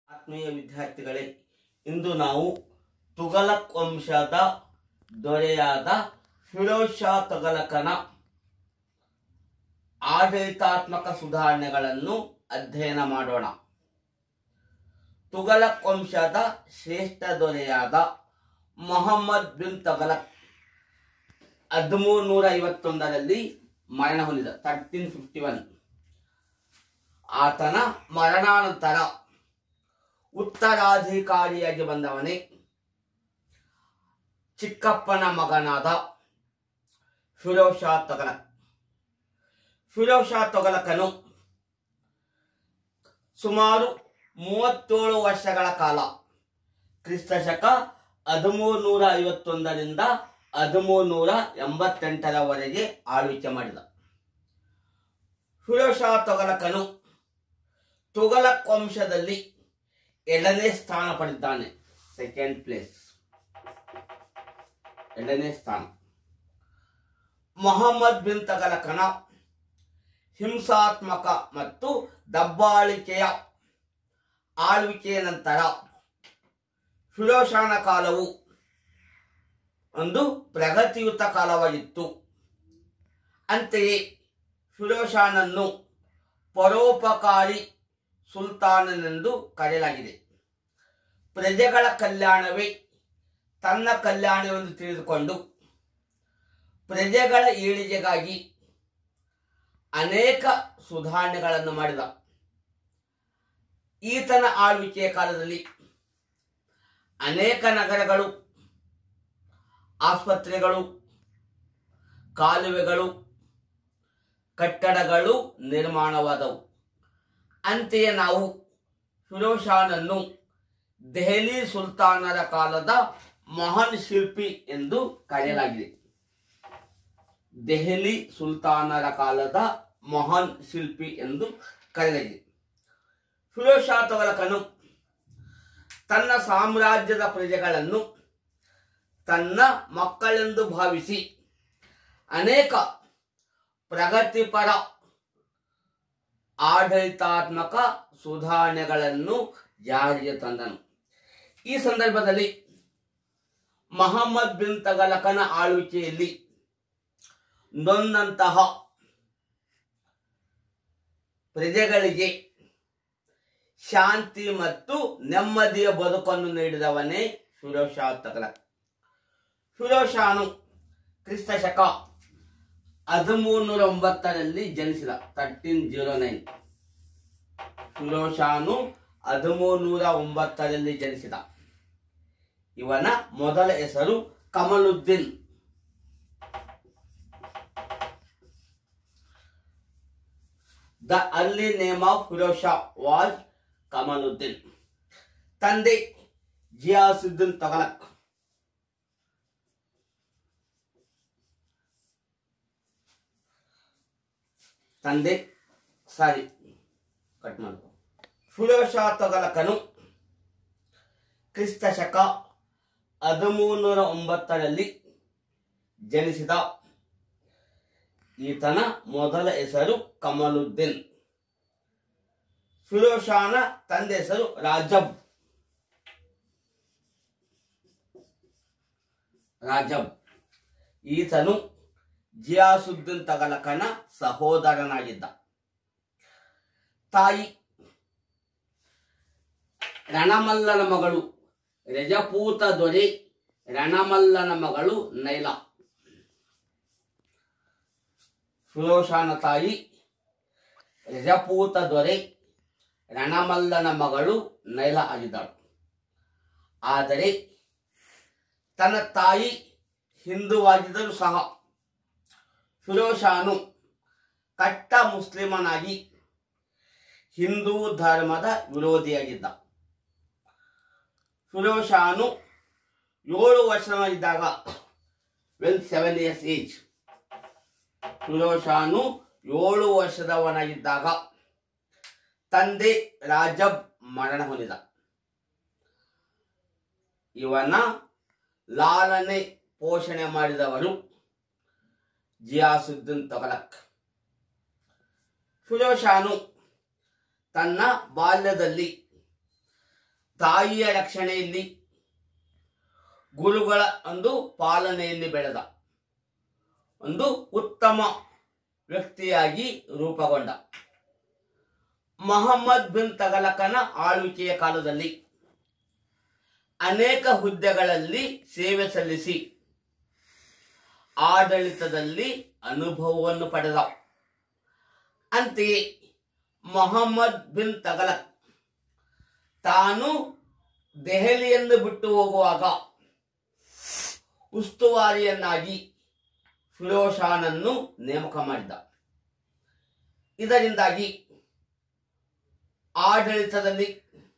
ಆತ್ಮೀಯ ವಿದ್ಯಾರ್ಥಿಗಳೇ ಇಂದು ನಾವು ತುಗಲಕ್ ವಂಶದ ದೊರೆಯಾದ ಫಿರೋಜ್ ಶಾ ತುಗಲಕನ ಆಡಳಿತಾತ್ಮಕ ಸುಧಾರಣೆಗಳನ್ನು ಅಧ್ಯಯನ ಮಾಡೋಣ ತುಗಲಕ್ ವಂಶದ ಶ್ರೇಷ್ಠ ದೊರೆಯಾದ ಮೊಹಮ್ಮದ್ ಬಿನ್ ತಗಲಕ್ ಹದಿಮೂರು ನೂರ ಐವತ್ತೊಂದರಲ್ಲಿ ಮರಣ ಹೊಂದಿದ ತರ್ಟೀನ್ ಫಿಫ್ಟಿ ಒನ್ ಆತನ ಮರಣಾನಂತರ ಉತ್ತರಾಧಿಕಾರಿಯಾಗಿ ಬಂದವನೇ ಚಿಕ್ಕಪ್ಪನ ಮಗನಾದ ಫಿರೋಜ್ ಶಾ ತೊಗಲಕ್ ಫಿರೋಜ್ ಶಾ ತೊಗಲಕನು ಸುಮಾರು ಮೂವತ್ತೇಳು ವರ್ಷಗಳ ಕಾಲ ಕ್ರಿಸ್ತಶಕ ಹದಿಮೂರು ನೂರ ಐವತ್ತೊಂದರಿಂದ ಹದಿಮೂರು ನೂರ ಎಂಬತ್ತೆಂಟರವರೆಗೆ ಆಳ್ವಿಕೆ ಮಾಡಿದ ಫಿರೋಜ್ ಶಾ ತೊಗಲಕನು ತುಗಲಕ್ ವಂಶದಲ್ಲಿ ಎರಡನೇ ಸ್ಥಾನ ಪಡೆದಿದ್ದಾನೆ ಸೆಕೆಂಡ್ ಪ್ಲೇಸ್ ಎರಡನೇ ಸ್ಥಾನ ಮೊಹಮ್ಮದ್ ಬಿನ್ ತಗಲಕನ ಹಿಂಸಾತ್ಮಕ ಮತ್ತು ದಬ್ಬಾಳಿಕೆಯ ಆಳ್ವಿಕೆಯ ನಂತರ ಫಿರೋಷಾನ ಕಾಲವು ಒಂದು ಪ್ರಗತಿಯುತ ಕಾಲವಾಗಿತ್ತು ಅಂತೆಯೇ ಫಿರೋಷಾನನ್ನು ಪರೋಪಕಾರಿ ಸುಲ್ತಾನನೆಂದು ಕರೆಯಲಾಗಿದೆ ಪ್ರಜೆಗಳ ಕಲ್ಯಾಣವೇ ತನ್ನ ಕಲ್ಯಾಣವೆಂದು ತಿಳಿದುಕೊಂಡು ಪ್ರಜೆಗಳ ಏಳಿಗೆಗಾಗಿ ಅನೇಕ ಸುಧಾರಣೆಗಳನ್ನು ಮಾಡಿದ ಈತನ ಆಳ್ವಿಕೆಯ ಕಾಲದಲ್ಲಿ ಅನೇಕ ನಗರಗಳು ಆಸ್ಪತ್ರೆಗಳು ಕಾಲುವೆಗಳು ಕಟ್ಟಡಗಳು ನಿರ್ಮಾಣವಾದವು ಅಂತೆಯೇ ನಾವು ಫಿರೋಷಾನನ್ನು ದೆಹಲಿ ಸುಲ್ತಾನರ ಕಾಲದ ಮಹಾನ್ ಶಿಲ್ಪಿ ಎಂದು ಕರೆಯಲಾಗಿದೆ ದೆಹಲಿ ಸುಲ್ತಾನರ ಕಾಲದ ಮಹಾನ್ ಶಿಲ್ಪಿ ಎಂದು ಕರೆಯಲಾಗಿದೆ ಫಿರೋಜ್ ಶಾ ತೊಗಲಕನು ತನ್ನ ಸಾಮ್ರಾಜ್ಯದ ಪ್ರಜೆಗಳನ್ನು ತನ್ನ ಮಕ್ಕಳೆಂದು ಭಾವಿಸಿ ಅನೇಕ ಪ್ರಗತಿಪರ ಆಡಳಿತಾತ್ಮಕ ಸುಧಾರಣೆಗಳನ್ನು ಜಾರಿಗೆ ತಂದನು ಈ ಸಂದರ್ಭದಲ್ಲಿ ಮಹಮ್ಮದ್ ಬಿನ್ ತಗಲಕನ ಆಳ್ವಿಕೆಯಲ್ಲಿ ನೊಂದಂತಹ ಪ್ರಜೆಗಳಿಗೆ ಶಾಂತಿ ಮತ್ತು ನೆಮ್ಮದಿಯ ಬದುಕನ್ನು ನೀಡಿದವನೇ ಫಿರೋಜ್ ಶಾ ತಗಲಕ್ ಫಿರೋಜ್ ಶಾನು ಕ್ರಿಸ್ತ ಶಕ ಹದಿಮೂರು ನೂರ ಒಂಬತ್ತರಲ್ಲಿ ಜನಿಸಿದ ತರ್ಟೀನ್ ಜೀರೋ ನೈನ್ ಫಿರೋಜ್ ಶಾನು ಹದಿಮೂರು ನೂರ ಒಂಬತ್ತರಲ್ಲಿ ಜನಿಸಿದ ಇವನ ಮೊದಲ ಹೆಸರು Kamaluddin the early name of Firoz Shah was Kamaluddin ತಂದೆ ಜಿಯಾಸುದ್ದೀನ್ ತಗಲಕ್ ತಂದೆ ಸಾರಿ ಕಟ್ ಮಾಡ್ಕೊ ಫಿರೋಜ್ ಶಾ ತಗಲಕನು ಕ್ರಿಸ್ತ ಶಕ ಹದಿಮೂರು ನೂರ ಒಂಬತ್ತರಲ್ಲಿ ಜನಿಸಿದ ಈತನ ಮೊದಲ ಹೆಸರು ಕಮಲುದ್ದೀನ್ ಫಿರೋಜ್ ಶಾನ ತಂದೆ ಹೆಸರು ರಾಜಬ್ ರಾಜಬ್ ಈತನು ಜಿಯಾಸುದ್ದೀನ್ ತಗಲಕನ ಸಹೋದರನಾಗಿದ್ದ ತಾಯಿ ರಣಮಲ್ಲನ ಮಗಳು ರಜಪೂತ ದೊರೆ ರಣಮಲ್ಲನ ಮಗಳು ನೈಲಾ ಫಿರೋಷಾನ ತಾಯಿ ರಜಪೂತ ದೊರೆ ರಣಮಲ್ಲನ ಮಗಳು ನೈಲ ಆಗಿದ್ದಳು ಆದರೆ ತನ್ನ ತಾಯಿ ಹಿಂದುವಾಗಿದ್ದರೂ ಸಹ ಫಿರೋಷಾನು ಕಟ್ಟ ಮುಸ್ಲಿಮನಾಗಿ ಹಿಂದೂ ಧರ್ಮದ ವಿರೋಧಿಯಾಗಿದ್ದ ಫಿರೋಷಾನು ಏಳು ವರ್ಷವಾಗಿದ್ದಾಗ ವೆನ್ ಸೆವೆನ್ ಇಯರ್ಸ್ ಏಜ್ ಫಿರೋಷಾನು ಏಳು ವರ್ಷದವನಾಗಿದ್ದಾಗ ತಂದೆ ರಾಜಬ್ ಮರಣ ಹೊಂದಿದ ಇವನ ಲಾಲನೆ ಪೋಷಣೆ ಮಾಡಿದವರು ಜಿಯಾಸುದ್ದೀನ್ ತಗಲಕ್ ಫಿರೋಷಾನು ತನ್ನ ಬಾಲ್ಯದಲ್ಲಿ ತಾಯಿಯ ರಕ್ಷಣೆಯಲ್ಲಿ ಗುರುಗಳ ಒಂದು ಪಾಲನೆಯಲ್ಲಿ ಬೆಳೆದ ಒಂದು ಉತ್ತಮ ವ್ಯಕ್ತಿಯಾಗಿ ರೂಪುಗೊಂಡ ಮೊಹಮ್ಮದ್ ಬಿನ್ ತಗಲಕನ ಆಳ್ವಿಕೆಯ ಕಾಲದಲ್ಲಿ ಅನೇಕ ಹುದ್ದೆಗಳಲ್ಲಿ ಸೇವೆ ಸಲ್ಲಿಸಿ ಆಡಳಿತದಲ್ಲಿ ಅನುಭವವನ್ನು ಪಡೆದ ಅಂತೆಯೇ ಮೊಹಮ್ಮದ್ ಬಿನ್ ತಗಲಕ್ ತಾನು ದೆಹಲಿಯನ್ನು ಬಿಟ್ಟು ಹೋಗುವಾಗ ಉಸ್ತುವಾರಿಯನ್ನಾಗಿ ಫಿರೋಷಾನನ್ನು ನೇಮಕ ಮಾಡಿದ ಇದರಿಂದಾಗಿ ಆಡಳಿತದಲ್ಲಿ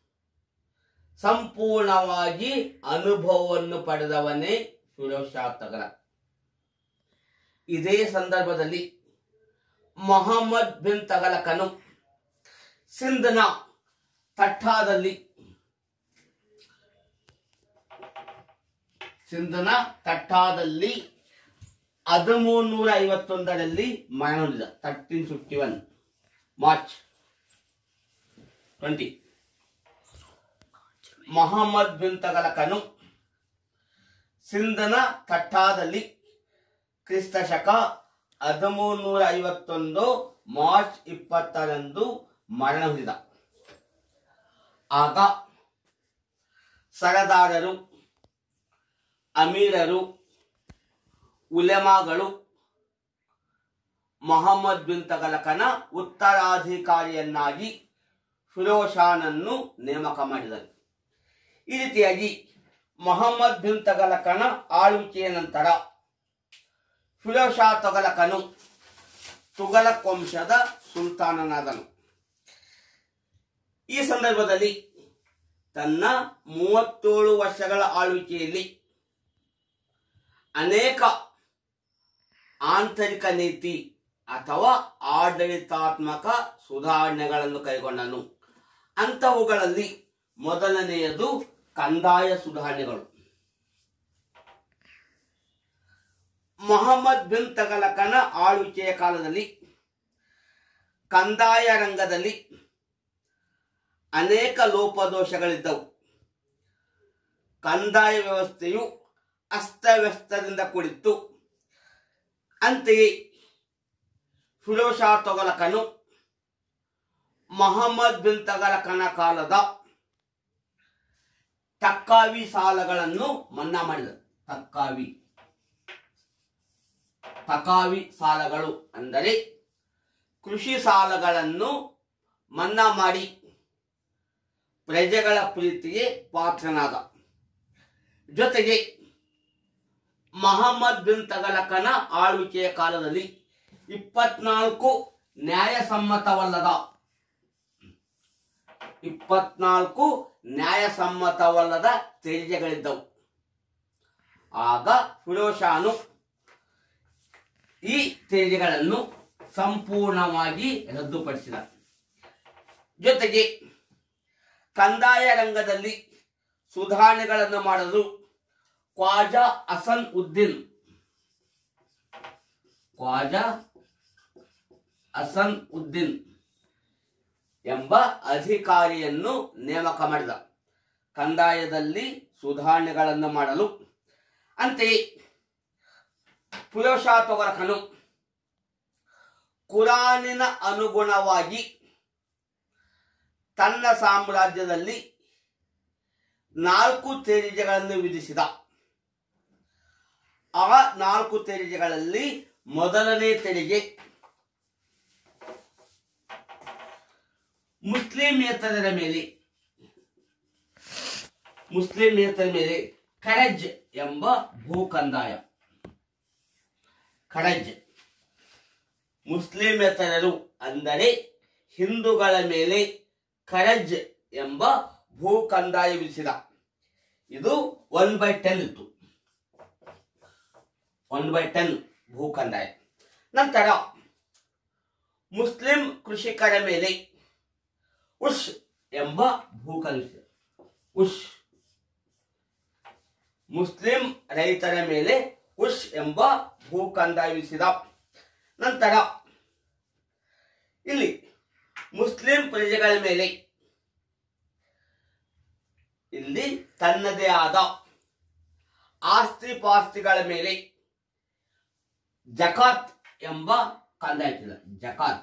ಸಂಪೂರ್ಣವಾಗಿ ಅನುಭವವನ್ನು ಪಡೆದವನೇ ಫಿರೋಜ್ ಶಾ ತಗಲಕ್ ಇದೇ ಸಂದರ್ಭದಲ್ಲಿ ಮೊಹಮ್ಮದ್ ಬಿನ್ ತಗಲಕನು ಸಿಂಧ್ನ ತಟ್ಟಾದಲ್ಲಿ ಸಿಂಧನ ತಟ್ಟಾದಲ್ಲಿ ಹದಿಮೂರು ನೂರ ಐವತ್ತೊಂದರಲ್ಲಿ ಮರಣ ಹೊಂದಿದ thirteen fifty one March twenty Mohammad bin ತಗಲಕನು ಸಿಂಧನ ತಟ್ಟಾದಲ್ಲಿ ಕ್ರಿಸ್ತ ಶಕ ಹದಿಮೂರು ನೂರ ಐವತ್ತೊಂದು ಮಾರ್ಚ್ ಇಪ್ಪತ್ತರಂದು ಮರಣ ಹೊಂದಿದ ಆಗ ಸರದಾರರು ಅಮೀರರು ಉಲೆಮಾಗಳು ಮೊಹಮ್ಮದ್ ಬಿನ್ ತಗಲಕನ ಉತ್ತರಾಧಿಕಾರಿಯನ್ನಾಗಿ ಫಿರೋಷಾನನ್ನು ನೇಮಕ ಮಾಡಿದರು ಈ ರೀತಿಯಾಗಿ ಮೊಹಮ್ಮದ್ ಬಿನ್ ತಗಲಕನ ಆಳ್ವಿಕೆಯ ನಂತರ ಫಿರೋಷಾ ತಗಲಕನು ತುಗಲಕ್ ವಂಶದ ಸುಲ್ತಾನನಾದನು ಈ ಸಂದರ್ಭದಲ್ಲಿ ತನ್ನ ಮೂವತ್ತೇಳು ವರ್ಷಗಳ ಆಳ್ವಿಕೆಯಲ್ಲಿ ಅನೇಕ ಆಂತರಿಕ ನೀತಿ ಅಥವಾ ಆಡಳಿತಾತ್ಮಕ ಸುಧಾರಣೆಗಳನ್ನು ಕೈಗೊಂಡನು ಅಂತವುಗಳಲ್ಲಿ ಮೊದಲನೆಯದು ಕಂದಾಯ ಸುಧಾರಣೆಗಳು ಮೊಹಮ್ಮದ್ ಬಿನ್ ತಗಲಕನ ಆಳ್ವಿಕೆಯ ಕಾಲದಲ್ಲಿ ಕಂದಾಯ ರಂಗದಲ್ಲಿ ಅನೇಕ ಲೋಪದೋಷಗಳಿದ್ದವು ಕಂದಾಯ ವ್ಯವಸ್ಥೆಯು ಅಸ್ತವ್ಯಸ್ತದಿಂದ ಕೂಡಿತ್ತು ಅಂತೆಯೇ ಫಿರೋಷಾ ತೊಗಲಕನು ಮೊಹಮ್ಮದ್ ಬಿನ್ ತಗಲಕನ ಕಾಲದ ತಕ್ಕಾವಿ ಸಾಲಗಳನ್ನು ಮನ್ನಾ ಮಾಡಿದರು ತಕ್ಕಾವಿ ತಕಾವಿ ಸಾಲಗಳು ಅಂದರೆ ಕೃಷಿ ಸಾಲಗಳನ್ನು ಮನ್ನಾ ಮಾಡಿ ಪ್ರಜೆಗಳ ಪ್ರೀತಿಗೆ ಪಾತ್ರನಾದ ಜೊತೆಗೆ ಮಹಮ್ಮದ್ ಬಿನ್ ತಗಲಕನ ಆಳ್ವಿಕೆಯ ಕಾಲದಲ್ಲಿ ಇಪ್ಪತ್ನಾಲ್ಕು ನ್ಯಾಯಸಮ್ಮತವಲ್ಲದ ಇಪ್ಪತ್ನಾಲ್ಕು ನ್ಯಾಯಸಮ್ಮತವಲ್ಲದ ತೆರಿಗೆಗಳಿದ್ದವು ಆಗ ಫಿರೋಷಾನು ಈ ತೆರಿಗೆಗಳನ್ನು ಸಂಪೂರ್ಣವಾಗಿ ರದ್ದುಪಡಿಸಿದ ಜೊತೆಗೆ ಕಂದಾಯ ರಂಗದಲ್ಲಿ ಸುಧಾರಣೆಗಳನ್ನು ಮಾಡಲು ಖ್ವಾಜಾ ಹಸನ್ ಉದ್ದೀನ್ ಖ್ವಾಜಾ ಹಸನ್ ಉದ್ದೀನ್ ಎಂಬ ಅಧಿಕಾರಿಯನ್ನು ನೇಮಕ ಮಾಡಿದ ಕಂದಾಯದಲ್ಲಿ ಸುಧಾರಣೆಗಳನ್ನು ಮಾಡಲು ಅಂತೆಯೇ ಪುರೋಷಾ ತೊಗರಕನು ಕುರಾನಿನ ಅನುಗುಣವಾಗಿ ತನ್ನ ಸಾಮ್ರಾಜ್ಯದಲ್ಲಿ ನಾಲ್ಕು ತೆರಿಗೆಗಳನ್ನು ವಿಧಿಸಿದ ಆ ನಾಲ್ಕು ತೆರಿಗೆಗಳಲ್ಲಿ ಮೊದಲನೇ ತೆರಿಗೆ ಮುಸ್ಲಿಮೇತರರ ಮೇಲೆ ಮುಸ್ಲಿಮೇತರ ಮೇಲೆ ಖರಜ್ ಎಂಬ ಭೂ ಕಂದಾಯ ಖರಜ್ ಮುಸ್ಲಿಮೇತರರು ಅಂದರೆ ಹಿಂದೂಗಳ ಮೇಲೆ ಖರಜ್ ಎಂಬ ಭೂ ಕಂದಾಯ ವಿಧಿಸಿದ ಇದು ಒನ್ ಬೈ ಟೆನ್ ಇತ್ತು ಒನ್ ಬೈ ಟೆನ್ ಭೂ ಕಂದಾಯ ನಂತರ ಮುಸ್ಲಿಂ ಕೃಷಿಕರ ಮೇಲೆ ಉಶ್ ಎಂಬ ಭೂ ಕಂದಾಯ ಉಶ್ ಮುಸ್ಲಿಂ ರೈತರ ಮೇಲೆ ಉಶ್ ಎಂಬ ಭೂ ಕಂದಾಯ ವಿಧಿಸಿದ ನಂತರ ಇಲ್ಲಿ ಮುಸ್ಲಿಂ ಪ್ರಜೆಗಳ ಮೇಲೆ ಇಲ್ಲಿ ತನ್ನದೇ ಆದ ಆಸ್ತಿ ಪಾಸ್ತಿಗಳ ಮೇಲೆ ಜಕಾತ್ ಎಂಬ ಕಂದಾಯ ಇಟ್ಟಿಲ್ಲ ಜಕಾತ್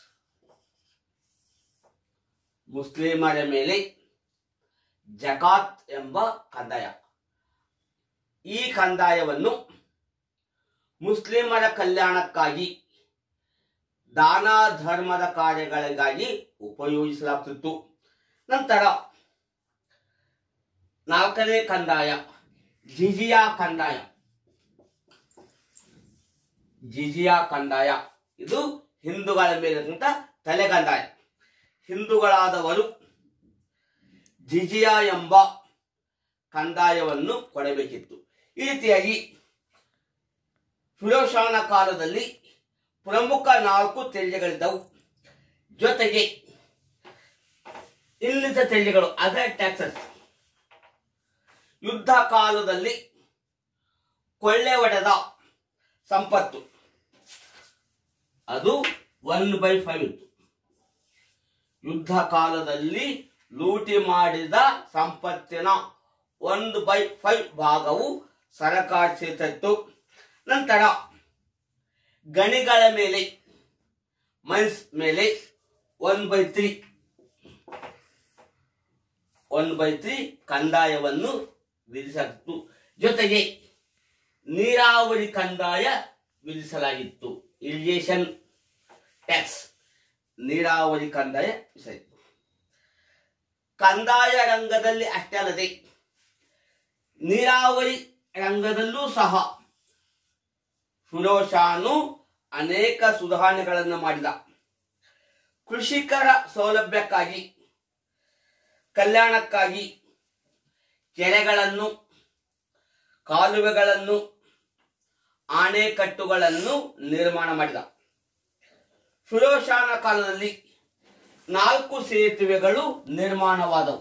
ಮುಸ್ಲಿಮರ ಮೇಲೆ ಜಕಾತ್ ಎಂಬ ಕಂದಾಯ ಈ ಕಂದಾಯವನ್ನು ಮುಸ್ಲಿಮರ ಕಲ್ಯಾಣಕ್ಕಾಗಿ ದಾನ ಧರ್ಮದ ಕಾರ್ಯಗಳಿಗಾಗಿ ಉಪಯೋಗಿಸಲಾಗ್ತಿತ್ತು ನಂತರ ನಾಲ್ಕನೇ ಕಂದಾಯ ಜಿಜಿಯಾ ಕಂದಾಯ ಜಿಜಿಯಾ ಕಂದಾಯ ಇದು ಹಿಂದೂಗಳ ಮೇಲಿರುವಂತ ತಲೆ ಕಂದಾಯ ಹಿಂದೂಗಳಾದವರು ಜಿಜಿಯಾ ಎಂಬ ಕಂದಾಯವನ್ನು ಕೊಡಬೇಕಿತ್ತು ಈ ರೀತಿಯಾಗಿ ಫಿರೋಜ್ ಶಾಹನ ಕಾಲದಲ್ಲಿ ಪ್ರಮುಖ ನಾಲ್ಕು ತೆರಿಗೆಗಳಿದ್ದವು ಜೊತೆಗೆ ಇನ್ನಿತ ತೆರಿಗೆಗಳು ಅದರ್ ಟ್ಯಾಕ್ಸಸ್ ಯುದ್ಧ ಕಾಲದಲ್ಲಿ ಕೊಳ್ಳೆ ಹೊಡೆದ ಸಂಪತ್ತು ಅದು ಒನ್ ಬೈ ಫೈವ್ ಇತ್ತು ಯುದ್ಧ ಕಾಲದಲ್ಲಿ ಲೂಟಿ ಮಾಡಿದ ಸಂಪತ್ತಿನ ಒಂದು ಬೈ ಫೈವ್ ಭಾಗವು ಸರಕಾರ ಸೇರ್ತಿತ್ತು ನಂತರ ಗಣಿಗಳ ಮೇಲೆ ಮೈನ್ಸ್ ಮೇಲೆ one by three one by three ಕಂದಾಯವನ್ನು ವಿಧಿಸಲಾಗಿತ್ತು ಜೊತೆಗೆ ನೀರಾವರಿ ಕಂದಾಯ ವಿಧಿಸಲಾಗಿತ್ತು ಇರಿಗೇಷನ್ ಟ್ಯಾಕ್ಸ್ ನೀರಾವರಿ ಕಂದಾಯ ವಿಧಿಸಲಾಗಿತ್ತು ಕಂದಾಯ ರಂಗದಲ್ಲಿ ಅಷ್ಟೇ ಅಲ್ಲದೆ ನೀರಾವರಿ ರಂಗದಲ್ಲೂ ಸಹ ಫಿರೋಜ್ ಶಾನು ಅನೇಕ ಸುಧಾರಣೆಗಳನ್ನು ಮಾಡಿದ ಕೃಷಿಕರ ಸೌಲಭ್ಯಕ್ಕಾಗಿ ಕಲ್ಯಾಣಕ್ಕಾಗಿ ಕೆರೆಗಳನ್ನು ಕಾಲುವೆಗಳನ್ನು ಆಣೆಕಟ್ಟುಗಳನ್ನು ನಿರ್ಮಾಣ ಮಾಡಿದ ಫಿರೋಜ್ ಶಾನ ಕಾಲದಲ್ಲಿ ನಾಲ್ಕು ಸೇತುವೆಗಳು ನಿರ್ಮಾಣವಾದವು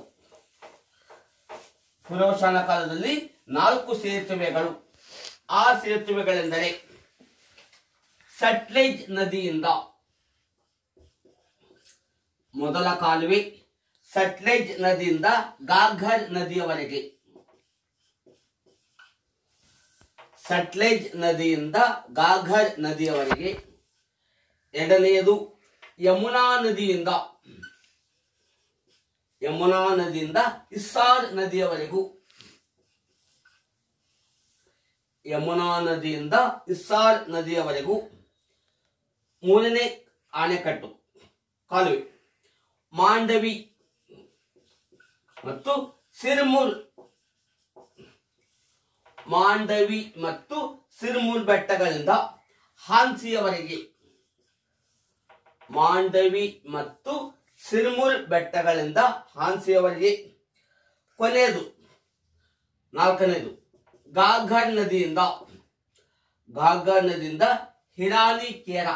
ಫಿರೋಜ್ ಶಾನ ಕಾಲದಲ್ಲಿ ನಾಲ್ಕು ಸೇತುವೆಗಳು ಆ ಸೇತುವೆಗಳೆಂದರೆ ಸಟ್ಲೇಜ್ ನದಿಯಿಂದ ಮೊದಲ ಕಾಲುವೆ ಸಟ್ಲೇಜ್ ನದಿಯಿಂದ ಗಾಘರ್ ನದಿಯವರೆಗೆ ಸಟ್ಲೇಜ್ ನದಿಯಿಂದ ಗಾಘರ್ ನದಿಯವರೆಗೆ ಎರಡನೆಯದು ಯಮುನಾ ನದಿಯಿಂದ ಯಮುನಾ ನದಿಯಿಂದ ಇಸ್ಸಾರ್ ನದಿಯವರೆಗೂ ಯಮುನಾ ನದಿಯಿಂದ ಇಸ್ಸಾರ್ ನದಿಯವರೆಗೂ ಮೂರನೇ ಆಣೆಕಟ್ಟು ಕಾಲುವೆ ಮಾಂಡವಿ ಮತ್ತು ಸಿರ್ಮುರ್ ಮಾಂಡವಿ ಮತ್ತು ಸಿರ್ಮುರ್ ಬೆಟ್ಟಗಳಿಂದ ಹಾನ್ಸಿಯವರೆಗೆ ಮಾಂಡವಿ ಮತ್ತು ಸಿರ್ಮುರ್ ಬೆಟ್ಟಗಳಿಂದ ಹಾನ್ಸಿಯವರೆಗೆ ಕೊನೆಯದು ನಾಲ್ಕನೇದು ಗಾಘರ್ ನದಿಯಿಂದ ಗಾಘರ್ ನದಿಯಿಂದ ಹಿರಾನಿ ಕೇರ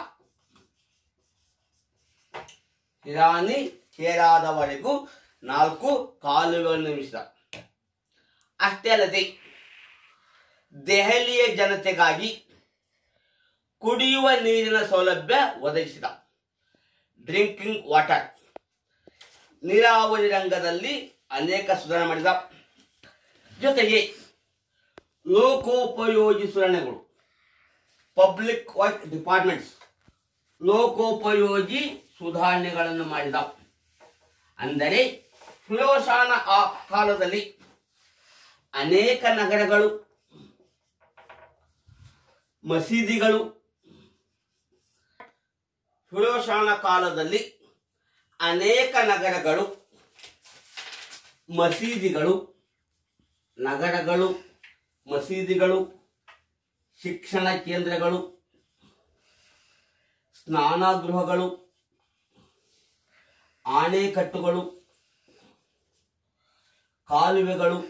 ಹಿರಾನಿ ಕೇರಾದವರೆಗೂ ನಾಲ್ಕು ಕಾಲುವೆಗಳನ್ನು ನಿರ್ಮಿಸಿದ ಅಷ್ಟೇ ಅಲ್ಲದೆ ದೆಹಲಿಯ ಜನತೆಗಾಗಿ ಕುಡಿಯುವ ನೀರಿನ ಸೌಲಭ್ಯ ಒದಗಿಸಿದ ಡ್ರಿಂಕಿಂಗ್ ವಾಟರ್ ನೀರಾವರಿ ರಂಗದಲ್ಲಿ ಅನೇಕ ಸುಧಾರಣೆ ಮಾಡಿದ ಜೊತೆಗೆ ಲೋಕೋಪಯೋಗಿ ಸುಧಾರಣೆಗಳು ಪಬ್ಲಿಕ್ ವರ್ಕ್ ಡಿಪಾರ್ಟ್ಮೆಂಟ್ಸ್ ಲೋಕೋಪಯೋಗಿ ಸುಧಾರಣೆಗಳನ್ನು ಮಾಡಿದ ಅಂದರೆ ಫಿರೋಜಾನ ಆ ಕಾಲದಲ್ಲಿ ಅನೇಕ ನಗರಗಳು ಮಸೀದಿಗಳು ಫಿರೋಜಾನ ಕಾಲದಲ್ಲಿ ಅನೇಕ ನಗರಗಳು ಮಸೀದಿಗಳು ನಗರಗಳು ಮಸೀದಿಗಳು ಶಿಕ್ಷಣ ಕೇಂದ್ರಗಳು ಸ್ನಾನಗೃಹಗಳು ಆಣೆಕಟ್ಟುಗಳು ಕಾಲುವೆಗಳು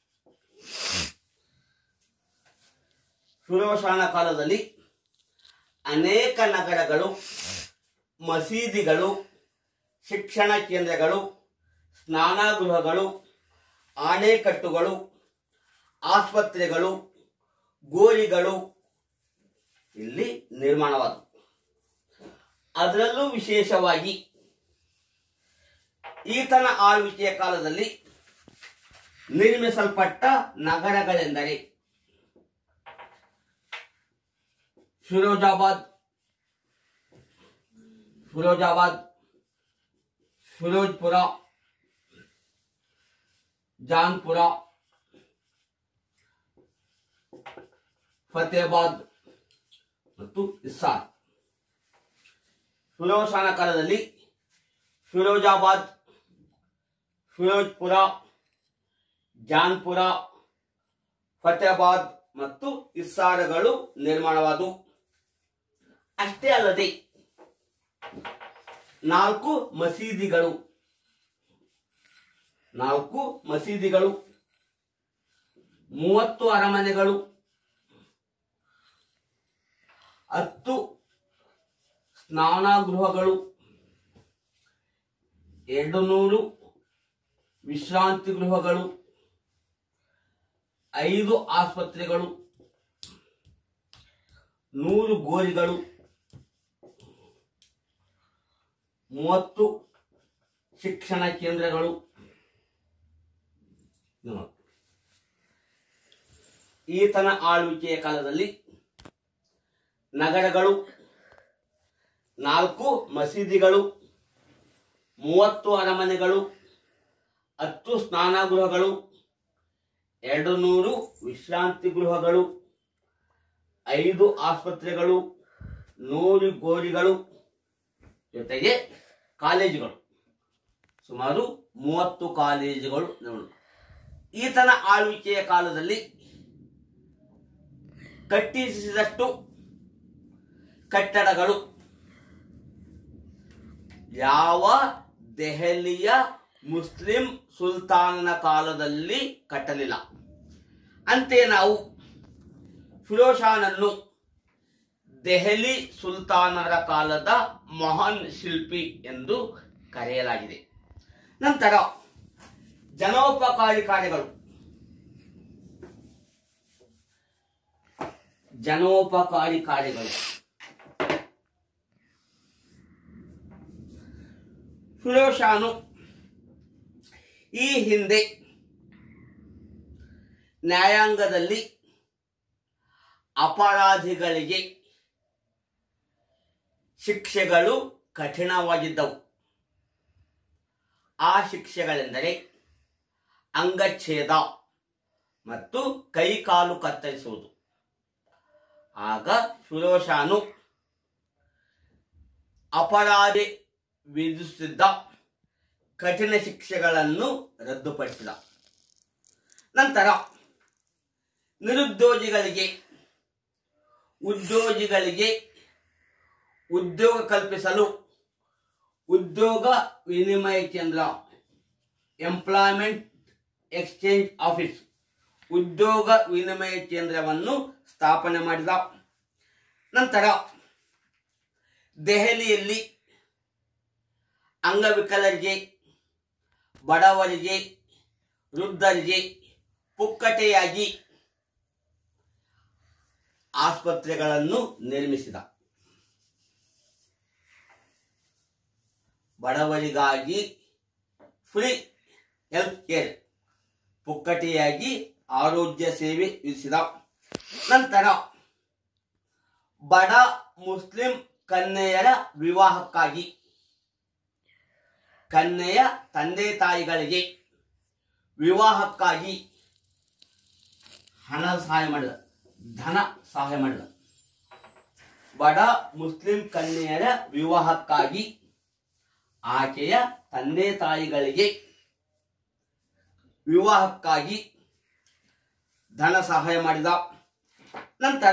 ಫಿರೋಜಾನ ಕಾಲದಲ್ಲಿ ಅನೇಕ ನಗರಗಳು ಮಸೀದಿಗಳು ಶಿಕ್ಷಣ ಕೇಂದ್ರಗಳು ಸ್ನಾನಗೃಹಗಳು ಆಣೆಕಟ್ಟುಗಳು ಆಸ್ಪತ್ರೆಗಳು ಗೋರಿಗಳು ಇಲ್ಲಿ ನಿರ್ಮಾಣವಾದವು ಅದರಲ್ಲೂ ವಿಶೇಷವಾಗಿ ಈತನ ಆಳ್ವಿಕೆಯ ಕಾಲದಲ್ಲಿ ನಿರ್ಮಿಸಲ್ಪಟ್ಟ ನಗರಗಳೆಂದರೆ ಫಿರೋಜಾಬಾದ್ ಫಿರೋಜಾಬಾದ್ ಫಿರೋಜ್ಪುರ ಜಾನ್ಪುರ ಫತೇಬಾದ್ ಮತ್ತು ಇಸ್ಸಾರ್ ಫಿರೋಜಾನ ಕಾಲದಲ್ಲಿ ಫಿರೋಜಾಬಾದ್ ಫಿರೋಜ್ಪುರ ಜಾನ್ಪುರ ಫತೇಬಾದ್ ಮತ್ತು ಇಸ್ಸಾರಗಳು ನಿರ್ಮಾಣವಾದವು ಅಷ್ಟೇ ಅಲ್ಲದೆ ನಾಲ್ಕು ಮಸೀದಿಗಳು ನಾಲ್ಕು ಮಸೀದಿಗಳು ಮೂವತ್ತು ಅರಮನೆಗಳು ಹತ್ತು ಸ್ನಾನಗೃಹಗಳು ಎರಡು ನೂರು ವಿಶ್ರಾಂತಿ ಗೃಹಗಳು ಐದು ಆಸ್ಪತ್ರೆಗಳು ನೂರು ಗೋರಿಗಳು ಮೂವತ್ತು ಶಿಕ್ಷಣ ಕೇಂದ್ರಗಳು ಇದು ನೋಡಿ. ಈತನ ಆಳ್ವಿಕೆಯ ಕಾಲದಲ್ಲಿ ನಗರಗಳು ನಾಲ್ಕು ಮಸೀದಿಗಳು ಮೂವತ್ತು ಅರಮನೆಗಳು ಹತ್ತು ಸ್ನಾನಗೃಹಗಳು ಎರಡು ನೂರು ವಿಶ್ರಾಂತಿ ಗೃಹಗಳು ಐದು ಆಸ್ಪತ್ರೆಗಳು ನೂರು ಗೋರಿಗಳು ಜೊತೆಗೆ ಕಾಲೇಜುಗಳು ಸುಮಾರು ಮೂವತ್ತು ಕಾಲೇಜುಗಳು ನಿರ್ಮಾಣ. ಈತನ ಆಳ್ವಿಕೆಯ ಕಾಲದಲ್ಲಿ ಕಟ್ಟಿಸಿದಷ್ಟು ಕಟ್ಟಡಗಳು ಯಾವ ದೆಹಲಿಯ ಮುಸ್ಲಿಂ ಸುಲ್ತಾನನ ಕಾಲದಲ್ಲಿ ಕಟ್ಟಲಿಲ್ಲ ಅಂತೆ ನಾವು ಫಿರೋಜಾನನ್ನು ದೆಹಲಿ ಸುಲ್ತಾನರ ಕಾಲದ ಮಹಾನ್ ಶಿಲ್ಪಿ ಎಂದು ಕರೆಯಲಾಗಿದೆ ನಂತರ ಜನೋಪಕಾರಿ ಕಾರ್ಯಗಳು ಜನೋಪಕಾರಿ ಕಾರ್ಯಗಳು ಫಿರೋಜಾನು ಈ ಹಿಂದೆ ನ್ಯಾಯಾಂಗದಲ್ಲಿ ಅಪರಾಧಿಗಳಿಗೆ ಶಿಕ್ಷೆಗಳು ಕಠಿಣವಾಗಿದ್ದವು ಆ ಶಿಕ್ಷೆಗಳೆಂದರೆ ಅಂಗಚ್ಛೇದ ಮತ್ತು ಕೈಕಾಲು ಕತ್ತರಿಸುವುದು ಆಗ ಫಿರೋಜಾನು ಅಪರಾಧಿ ವಿಧಿಸುತ್ತಿದ್ದ ಕಠಿಣ ಶಿಕ್ಷೆಗಳನ್ನು ರದ್ದುಪಡಿಸಿದ ನಂತರ ನಿರುದ್ಯೋಗಿಗಳಿಗೆ ಉದ್ಯೋಗಿಗಳಿಗೆ ಉದ್ಯೋಗ ಕಲ್ಪಿಸಲು ಉದ್ಯೋಗ ವಿನಿಮಯ ಕೇಂದ್ರ ಎಂಪ್ಲಾಯ್ಮೆಂಟ್ ಎಕ್ಸ್ಚೇಂಜ್ ಆಫೀಸ್ ಉದ್ಯೋಗ ವಿನಿಮಯ ಕೇಂದ್ರವನ್ನು ಸ್ಥಾಪನೆ ಮಾಡಿದ ನಂತರ ದೆಹಲಿಯಲ್ಲಿ ಅಂಗವಿಕಲರಿಗೆ ಬಡವರಿಗೆ ವೃದ್ಧರಿಗೆ ಪುಕ್ಕಟೆಯಾಗಿ ಆಸ್ಪತ್ರೆಗಳನ್ನು ನಿರ್ಮಿಸಿದ ಬಡವರಿಗಾಗಿ ಫ್ರೀ ಹೆಲ್ತ್ ಕೇರ್ ಪುಕ್ಕಟೆಯಾಗಿ ಆರೋಗ್ಯ ಸೇವೆ ವಿಧಿಸಿದ ನಂತರ ಬಡ ಮುಸ್ಲಿಂ ಕನ್ಯೆಯರ ವಿವಾಹಕ್ಕಾಗಿ ಕನ್ಯೆಯ ತಂದೆ ತಾಯಿಗಳಿಗೆ ವಿವಾಹಕ್ಕಾಗಿ ಹಣ ಸಹಾಯ ಮಾಡಿದ ಧನ ಸಹಾಯ ಮಾಡಿದ ಬಡ ಮುಸ್ಲಿಂ ಕನ್ಯೆಯರ ವಿವಾಹಕ್ಕಾಗಿ ಆಕೆಯ ತಂದೆ ತಾಯಿಗಳಿಗೆ ವಿವಾಹಕ್ಕಾಗಿ ಧನ ಸಹಾಯ ಮಾಡಿದ ನಂತರ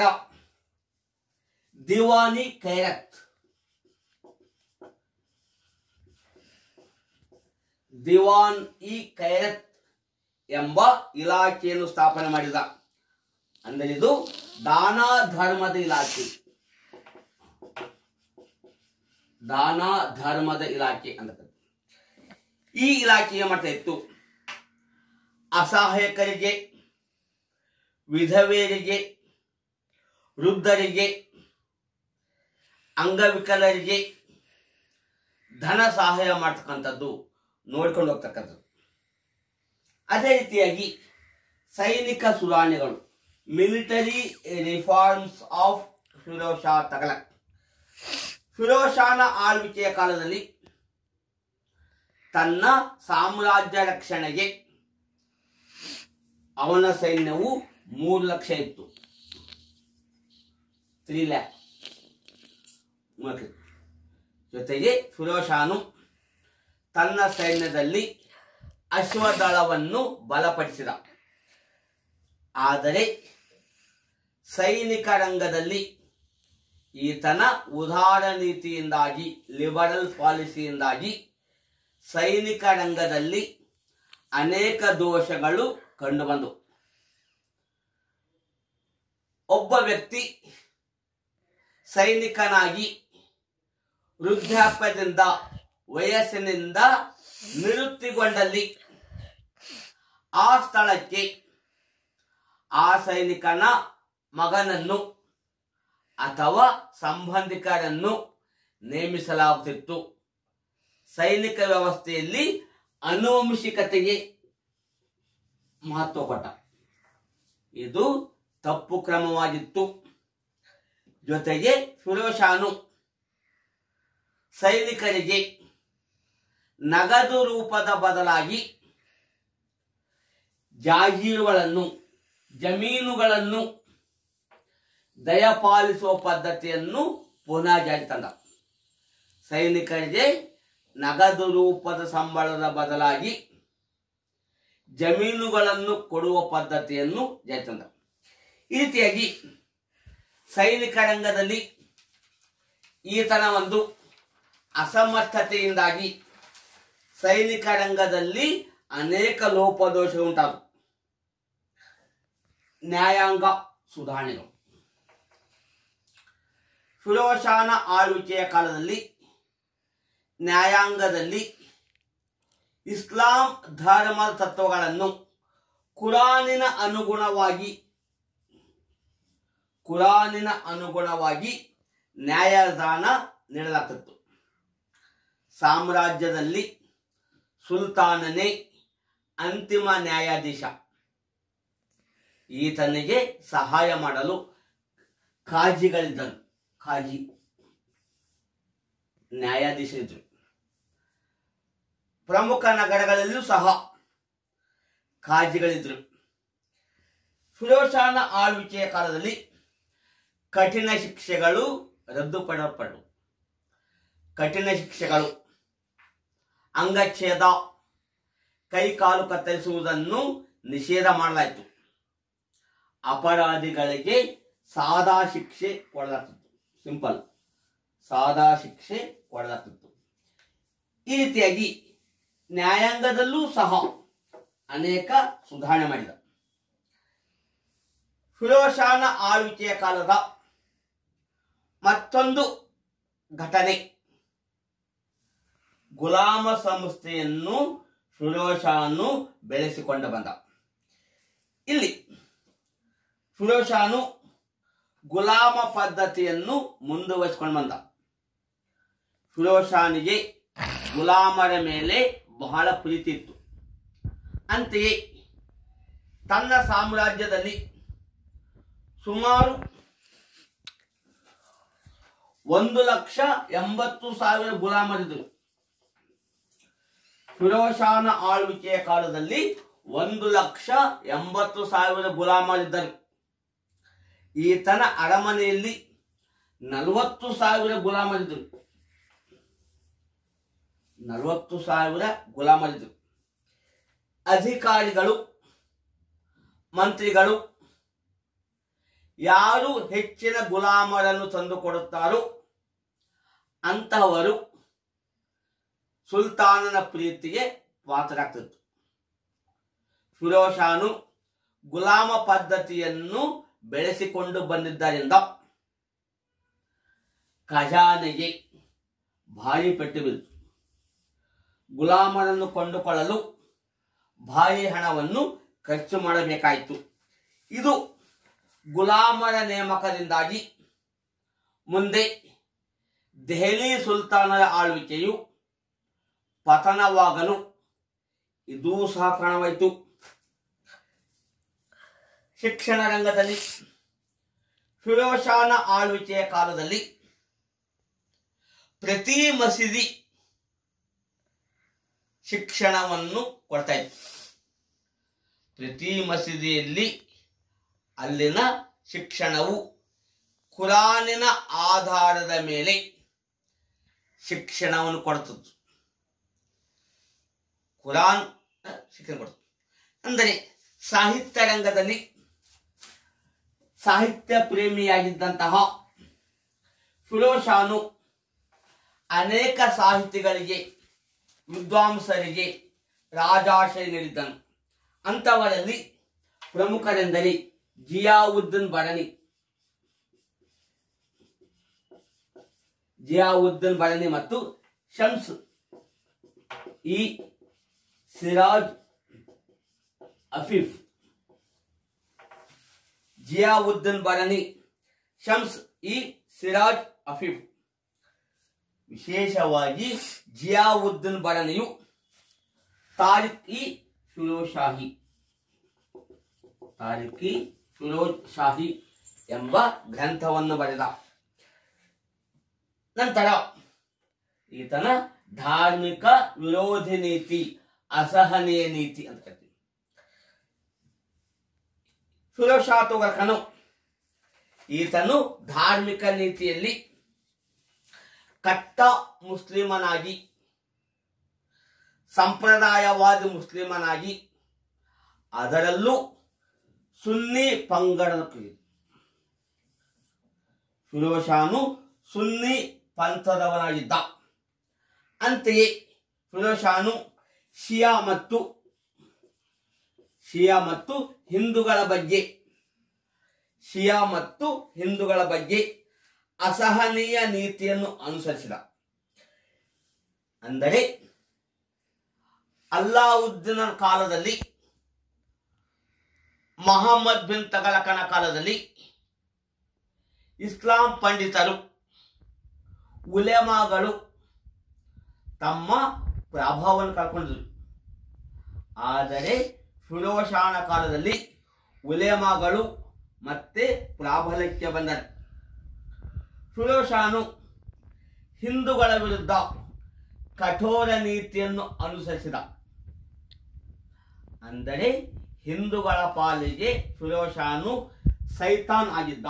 ದಿವಾನಿ ಖೈರತ್ ದಿವಾನ್ ಇ ಖೈರತ್ ಎಂಬ ಇಲಾಖೆಯನ್ನು ಸ್ಥಾಪನೆ ಮಾಡಿದ ಅಂದರೆ ಇದು ದಾನ ಧರ್ಮದ ಇಲಾಖೆ ದಾನ ಧರ್ಮದ ಇಲಾಖೆ ಅಂತ ಈ ಇಲಾಖೆ ಏನ್ ಮಾಡ್ತಾ ಇತ್ತು ಅಸಹಾಯಕರಿಗೆ ವಿಧವೆಯರಿಗೆ ವೃದ್ಧರಿಗೆ ಅಂಗವಿಕಲರಿಗೆ ಧನ ಸಹಾಯ ಮಾಡ್ತಕ್ಕಂಥದ್ದು ನೋಡ್ಕೊಂಡು ಹೋಗ್ತಕ್ಕಂಥದ್ದು ಅದೇ ರೀತಿಯಾಗಿ ಸೈನಿಕ ಸುಧಾರಣೆಗಳು military reforms of Firoz Shah Tughlaq Firoz ಶಾನ ಆಳ್ವಿಕೆಯ ಕಾಲದಲ್ಲಿ ತನ್ನ ಸಾಮ್ರಾಜ್ಯ ರಕ್ಷಣೆಗೆ ಅವನ ಸೈನ್ಯವು ಮೂರು ಲಕ್ಷ ಇತ್ತು ತ್ರೀ ಲ್ಯಾಕ್ ಜೊತೆಗೆ ಫಿರೋಜ್ ಶಾನು ತನ್ನ ಸೈನ್ಯದಲ್ಲಿ ಅಶ್ವದಳವನ್ನು ಬಲಪಡಿಸಿದ ಆದರೆ ಸೈನಿಕ ರಂಗದಲ್ಲಿ ಈತನ ಉದಾರ ನೀತಿಯಿಂದಾಗಿ ಲಿಬರಲ್ ಪಾಲಿಸಿಯಿಂದಾಗಿ ಸೈನಿಕ ರಂಗದಲ್ಲಿ ಅನೇಕ ದೋಷಗಳು ಕಂಡುಬಂದವು ಒಬ್ಬ ವ್ಯಕ್ತಿ ಸೈನಿಕನಾಗಿ ವೃದ್ಧಾಪ್ಯದಿಂದ ವಯಸ್ಸಿನಿಂದ ನಿವೃತ್ತಿಗೊಂಡಲ್ಲಿ ಆ ಸ್ಥಳಕ್ಕೆ ಆ ಸೈನಿಕನ ಮಗನನ್ನು ಅಥವಾ ಸಂಬಂಧಿಕರನ್ನು ನೇಮಿಸಲಾಗುತ್ತಿತ್ತು ಸೈನಿಕ ವ್ಯವಸ್ಥೆಯಲ್ಲಿ ಅನುವಂಶಿಕತೆಗೆ ಮಹತ್ವ ಕೊಟ್ಟ ಇದು ತಪ್ಪು ಕ್ರಮವಾಗಿತ್ತು ಜೊತೆಗೆ ಫಿರೋಶಾನು ಸೈನಿಕರಿಗೆ ನಗದು ರೂಪದ ಬದಲಾಗಿ ಜಾಗೀರುಗಳನ್ನು ಜಮೀನುಗಳನ್ನು ದಯಪಾಲಿಸುವ ಪದ್ಧತಿಯನ್ನು ಪುನಃ ಜಾರಿ ತಂದ ಸೈನಿಕರಿಗೆ ನಗದು ರೂಪದ ಸಂಬಳದ ಬದಲಾಗಿ ಜಮೀನುಗಳನ್ನು ಕೊಡುವ ಪದ್ಧತಿಯನ್ನು ಜಾರಿ ತಂದ ಈ ರೀತಿಯಾಗಿ ಸೈನಿಕ ರಂಗದಲ್ಲಿ ಈತನ ಒಂದು ಅಸಮರ್ಥತೆಯಿಂದಾಗಿ ಸೈನಿಕ ರಂಗದಲ್ಲಿ ಅನೇಕ ಲೋಪದೋಷಗಳು ಉಂಟಾದವು ನ್ಯಾಯಾಂಗ ಸುಧಾರಣೆಗಳು ಫಿರೋಶಾನ ಆಳ್ವಿಕೆಯ ಕಾಲದಲ್ಲಿ ನ್ಯಾಯಾಂಗದಲ್ಲಿ ಇಸ್ಲಾಂ ಧರ್ಮದ ತತ್ವಗಳನ್ನು ಕುರಾನಿನ ಅನುಗುಣವಾಗಿ ಕುರಾನಿನ ಅನುಗುಣವಾಗಿ ನ್ಯಾಯದಾನ ನೀಡಲಾಗ್ತಿತ್ತು ಸಾಮ್ರಾಜ್ಯದಲ್ಲಿ ಸುಲ್ತಾನನೇ ಅಂತಿಮ ನ್ಯಾಯಾಧೀಶ ಈತನಿಗೆ ಸಹಾಯ ಮಾಡಲು ಕಾಜಿಗಳಿದ್ದರು ಕಾಜಿ ನ್ಯಾಯಾಧೀಶರಿದ್ದರು ಪ್ರಮುಖ ನಗರಗಳಲ್ಲಿಯೂ ಸಹ ಕಾಜಿಗಳಿದ್ದರು ಫಿರೋಶಾನ ಆಳ್ವಿಕೆಯ ಕಾಲದಲ್ಲಿ ಕಠಿಣ ಶಿಕ್ಷೆಗಳು ರದ್ದುಪಡಲ್ಪಟ್ಟವು ಕಠಿಣ ಶಿಕ್ಷೆಗಳು ಅಂಗಚ್ಛೇದ ಕೈಕಾಲು ಕತ್ತರಿಸುವುದನ್ನು ನಿಷೇಧ ಮಾಡಲಾಯಿತು ಅಪರಾಧಿಗಳಿಗೆ ಸಾದಾ ಶಿಕ್ಷೆ ಕೊಡಲಾಗ್ತಿತ್ತು ಸಿಂಪಲ್ ಸಾದಾ ಶಿಕ್ಷೆ ಕೊಡಲಾಗ್ತಿತ್ತು ಈ ರೀತಿಯಾಗಿ ನ್ಯಾಯಾಂಗದಲ್ಲೂ ಸಹ ಅನೇಕ ಸುಧಾರಣೆ ಮಾಡಿದ ಫಿರೋಶಾನ ಆಳ್ವಿಕೆಯ ಕಾಲದ ಮತ್ತೊಂದು ಘಟನೆ ಗುಲಾಮ ಸಂಸ್ಥೆಯನ್ನು ಫಿರೋಶಾನು ಬೆಳೆಸಿಕೊಂಡು ಬಂದ ಇಲ್ಲಿ ಫಿರೋಶಾನು ಗುಲಾಮ ಪದ್ಧತಿಯನ್ನು ಮುಂದುವರಿಸಿಕೊಂಡು ಬಂದ ಫಿರೋಶಾನಿಗೆ ಗುಲಾಮರ ಮೇಲೆ ಬಹಳ ಪ್ರೀತಿ ಇತ್ತು ಅಂತೆಯೇ ತನ್ನ ಸಾಮ್ರಾಜ್ಯದಲ್ಲಿ ಸುಮಾರು ಒಂದು ಲಕ್ಷ ಎಂಬತ್ತು ಸಾವಿರ ಗುಲಾಮರಿದ್ದರು ಫಿರೋಶಾನ ಆಳ್ವಿಕೆಯ ಕಾಲದಲ್ಲಿ ಒಂದು ಲಕ್ಷ ಎಂಬತ್ತು ಸಾವಿರ ಗುಲಾಮರಿದ್ದರು ಈತನ ಅರಮನೆಯಲ್ಲಿ ನಲವತ್ತು ಸಾವಿರ ಗುಲಾಮರಿದ್ದರು ನಲವತ್ತು ಸಾವಿರ ಗುಲಾಮರಿದ್ದರು ಅಧಿಕಾರಿಗಳು ಮಂತ್ರಿಗಳು ಯಾರು ಹೆಚ್ಚಿನ ಗುಲಾಮರನ್ನು ತಂದುಕೊಡುತ್ತಾರೋ ಅಂತಹವರು ಸುಲ್ತಾನನ ಪ್ರೀತಿಗೆ ಪಾತ್ರರಾಗ್ತಿತ್ತು ಫಿರೋಶಾನು ಗುಲಾಮ ಪದ್ಧತಿಯನ್ನು ಬೆಳೆಸಿಕೊಂಡು ಬಂದಿದ್ದರಿಂದ ಖಜಾನೆಗೆ ಭಾರಿ ಪೆಟ್ಟು ಬಿತ್ತು ಗುಲಾಮರನ್ನು ಕೊಂಡುಕೊಳ್ಳಲು ಭಾರಿ ಹಣವನ್ನು ಖರ್ಚು ಮಾಡಬೇಕಾಯಿತು ಇದು ಗುಲಾಮರ ನೇಮಕದಿಂದಾಗಿ ಮುಂದೆ ದೆಹಲಿ ಸುಲ್ತಾನರ ಆಳ್ವಿಕೆಯು ಪತನವಾಗಲು ಇದೂ ಸಹ ಕಾರಣವಾಯಿತು ಶಿಕ್ಷಣ ರಂಗದಲ್ಲಿ ಫಿರೋಷಾನ ಆಳ್ವಿಕೆಯ ಕಾಲದಲ್ಲಿ ಪ್ರತಿ ಮಸೀದಿ ಶಿಕ್ಷಣವನ್ನು ಕೊಡ್ತಾ ಇತ್ತು ಪ್ರತಿ ಮಸೀದಿಯಲ್ಲಿ ಅಲ್ಲಿನ ಶಿಕ್ಷಣವು ಕುರಾನಿನ ಆಧಾರದ ಮೇಲೆ ಶಿಕ್ಷಣವನ್ನು ಕೊಡುತ್ತದೆ ಕುರಾನ್ ಶಿಕ್ಷಣ ಕೊಡುತ್ತದೆ ಅಂದರೆ ಸಾಹಿತ್ಯ ರಂಗದಲ್ಲಿ ಸಾಹಿತ್ಯ ಪ್ರೇಮಿಯಾಗಿದ್ದಂತಹ ಫಿರೋಷಾನು ಅನೇಕ ಸಾಹಿತಿಗಳಿಗೆ ವಿದ್ವಾಂಸರಿಗೆ ರಾಜಾಶ್ರಯ ನೀಡಿದ್ದನು ಅಂಥವರಲ್ಲಿ ಪ್ರಮುಖರೆಂದರೆ ಜಿಯಾವುದ್ದೀನ್ ಬರಣಿ ಜಿಯಾವುದ್ದೀನ್ ಬರಣಿ ಮತ್ತು ಶಮ್ಸ್ ಇ ಸಿರಾಜ್ ಅಫೀಫ್ ಜಿಯಾವುದ್ದೀನ್ ಬರಣಿ ಶಮ್ಸ್ ಇ ಸಿರಾಜ್ ಅಫೀಫ್ ವಿಶೇಷವಾಗಿ ಜಿಯಾವುದ್ದೀನ್ ಬರಣಿಯು ತಾರಿಕ್ ಇ ಫಿರೋಜ್ ಶಾಹಿ ತಾರಿಕ್ ಇ ಫಿರೋಜ್ ಶಾಹಿ ಎಂಬ ಗ್ರಂಥವನ್ನು ಬರೆದ ನಂತರ ಈತನ ಧಾರ್ಮಿಕ ವಿರೋಧಿ ನೀತಿ ಅಸಹನೀಯ ನೀತಿ ಅಂತ ಕರಿತೀವಿ ಫಿರೋಜ್ ಶಾ ತುಘಲಕನು ಈತನು ಧಾರ್ಮಿಕ ನೀತಿಯಲ್ಲಿ ಕಟ್ಟ ಮುಸ್ಲಿಮನಾಗಿ ಸಂಪ್ರದಾಯವಾದಿ ಮುಸ್ಲಿಮನಾಗಿ ಅದರಲ್ಲೂ ಸುನ್ನಿ ಪಂಗಡದ ಕುರಿತು ಫಿರೋಷಾನು ಸುನ್ನಿ ಪಂಥದವನಾಗಿದ್ದ ಅಂತೆಯೇ ಫಿರೋಷಾನು ಶಿಯಾ ಮತ್ತು ಶಿಯಾ ಮತ್ತು ಹಿಂದೂಗಳ ಬಗ್ಗೆ ಶಿಯಾ ಮತ್ತು ಹಿಂದೂಗಳ ಬಗ್ಗೆ ಅಸಹನೀಯ ನೀತಿಯನ್ನು ಅನುಸರಿಸಿದ ಅಂದರೆ ಅಲ್ಲಾವುದ್ದೀನ ಕಾಲದಲ್ಲಿ ಮಹಮ್ಮದ್ ಬಿನ್ ತಗಲಕನ ಕಾಲದಲ್ಲಿ ಇಸ್ಲಾಂ ಪಂಡಿತರು ಉಲೆಮಾಗಳು ತಮ್ಮ ಪ್ರಭಾವವನ್ನು ಕಳ್ಕೊಂಡಿದ್ರು ಆದರೆ ಫಿರೋಷಾನ ಕಾಲದಲ್ಲಿ ಉಲೆಮಾಗಳು ಮತ್ತೆ ಪ್ರಾಬಲ್ಯಕ್ಕೆ ಬಂದರು ಫಿರೋಷಾನು ಹಿಂದೂಗಳ ವಿರುದ್ಧ ಕಠೋರ ನೀತಿಯನ್ನು ಅನುಸರಿಸಿದ ಅಂದರೆ ಹಿಂದೂಗಳ ಪಾಲಿಗೆ ಫಿರೋಷಾನು ಸೈತಾನ್ ಆಗಿದ್ದ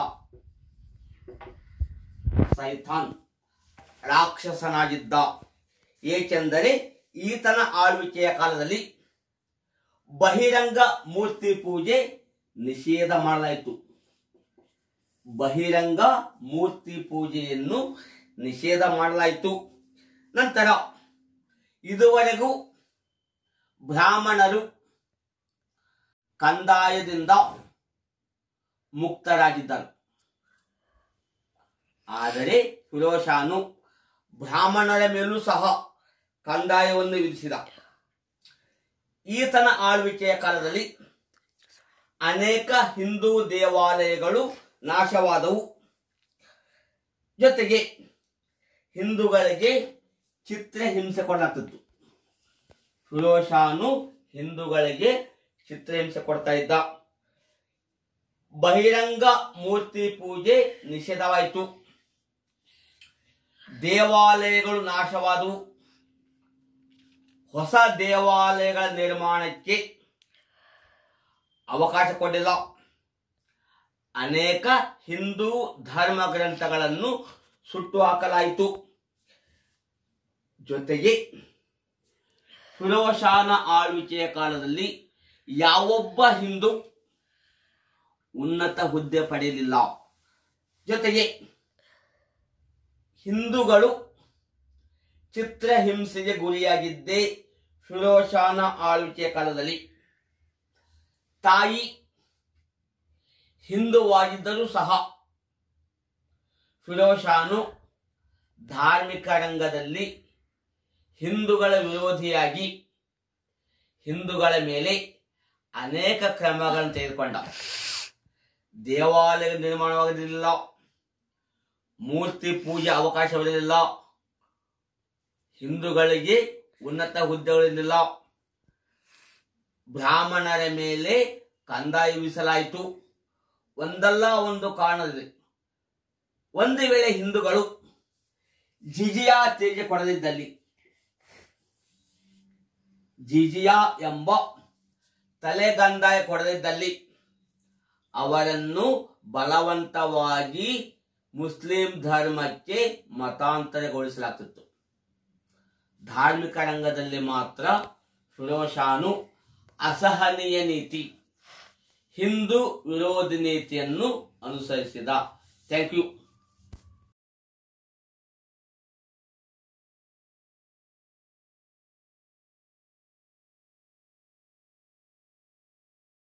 ಸೈತಾನ್ ರಾಕ್ಷಸನಾಗಿದ್ದ ಏಕೆಂದರೆ ಈತನ ಆಳ್ವಿಕೆಯ ಕಾಲದಲ್ಲಿ ಬಹಿರಂಗ ಮೂರ್ತಿ ಪೂಜೆ ನಿಷೇಧ ಮಾಡಲಾಯಿತು ಬಹಿರಂಗ ಮೂರ್ತಿ ಪೂಜೆಯನ್ನು ನಿಷೇಧ ಮಾಡಲಾಯಿತು ನಂತರ ಇದುವರೆಗೂ ಬ್ರಾಹ್ಮಣರು ಕಂದಾಯದಿಂದ ಮುಕ್ತರಾಗಿದ್ದರು ಆದರೆ ಫಿರೋಷಾನು ಬ್ರಾಹ್ಮಣರ ಮೇಲೂ ಸಹ ಕಂದಾಯವನ್ನು ವಿಧಿಸಿದ ಈತನ ಆಳ್ವಿಕೆಯ ಕಾಲದಲ್ಲಿ ಅನೇಕ ಹಿಂದೂ ದೇವಾಲಯಗಳು ನಾಶವಾದವು ಜೊತೆಗೆ ಹಿಂದೂಗಳಿಗೆ ಚಿತ್ರಹಿಂಸೆ ಕೊಡಲಾಗ್ತಿತ್ತು ಫಿರೋಷಾನು ಹಿಂದೂಗಳಿಗೆ ಚಿತ್ರಹಿಂಸೆ ಕೊಡ್ತಾ ಇದ್ದ ಬಹಿರಂಗ ಮೂರ್ತಿ ಪೂಜೆ ನಿಷೇಧವಾಯಿತು ದೇವಾಲಯಗಳು ನಾಶವಾದವು ಹೊಸ ದೇವಾಲಯಗಳ ನಿರ್ಮಾಣಕ್ಕೆ ಅವಕಾಶ ಕೊಟ್ಟಿಲ್ಲ ಅನೇಕ ಹಿಂದೂ ಧರ್ಮ ಗ್ರಂಥಗಳನ್ನು ಸುಟ್ಟು ಹಾಕಲಾಯಿತು ಜೊತೆಗೆ ಫಿರೋಷಾನ ಆಳ್ವಿಕೆಯ ಕಾಲದಲ್ಲಿ ಯಾವೊಬ್ಬ ಹಿಂದೂ ಉನ್ನತ ಹುದ್ದೆ ಪಡೆಯಲಿಲ್ಲ ಜೊತೆಗೆ ಹಿಂದೂಗಳು ಚಿತ್ರಹಿಂಸೆಗೆ ಗುರಿಯಾಗಿದ್ದೇ ಫಿರೋಷಾನ ಆಳ್ವಿಕೆಯ ಕಾಲದಲ್ಲಿ ತಾಯಿ ಹಿಂದುವಾಗಿದ್ದರೂ ಸಹ ಫಿರೋಷಾನು ಧಾರ್ಮಿಕ ರಂಗದಲ್ಲಿ ಹಿಂದೂಗಳ ವಿರೋಧಿಯಾಗಿ ಹಿಂದೂಗಳ ಮೇಲೆ ಅನೇಕ ಕ್ರಮಗಳನ್ನು ತೆಗೆದುಕೊಂಡ ದೇವಾಲಯ ನಿರ್ಮಾಣವಾಗಲಿಲ್ಲ ಮೂರ್ತಿ ಪೂಜೆ ಅವಕಾಶವಿರಲಿಲ್ಲ ಹಿಂದೂಗಳಿಗೆ ಉನ್ನತ ಹುದ್ದೆಗಳಿರಲಿಲ್ಲ ಬ್ರಾಹ್ಮಣರ ಮೇಲೆ ಕಂದಾಯ ವಿಧಿಸಲಾಯಿತು ಒಂದಲ್ಲ ಒಂದು ಕಾರಣದಲ್ಲಿ ಒಂದು ವೇಳೆ ಹಿಂದೂಗಳು ಜಿಜಿಯಾ ತೇಜ ಕೊಡದಿದ್ದಲ್ಲಿ ಜಿಜಿಯಾ ಎಂಬ ತಲೆಗಂದಾಯ ಕೊಡದಿದ್ದಲ್ಲಿ ಅವರನ್ನು ಬಲವಂತವಾಗಿ ಮುಸ್ಲಿಂ ಧರ್ಮಕ್ಕೆ ಮತಾಂತರಗೊಳಿಸಲಾಗ್ತಿತ್ತು ಧಾರ್ಮಿಕ ರಂಗದಲ್ಲಿ ಮಾತ್ರ ಫಿರೋಷಾನು ಅಸಹನೀಯ ನೀತಿ ಹಿಂದೂ ವಿರೋಧಿ ನೀತಿಯನ್ನು ಅನುಸರಿಸಿದ ಥ್ಯಾಂಕ್ ಯು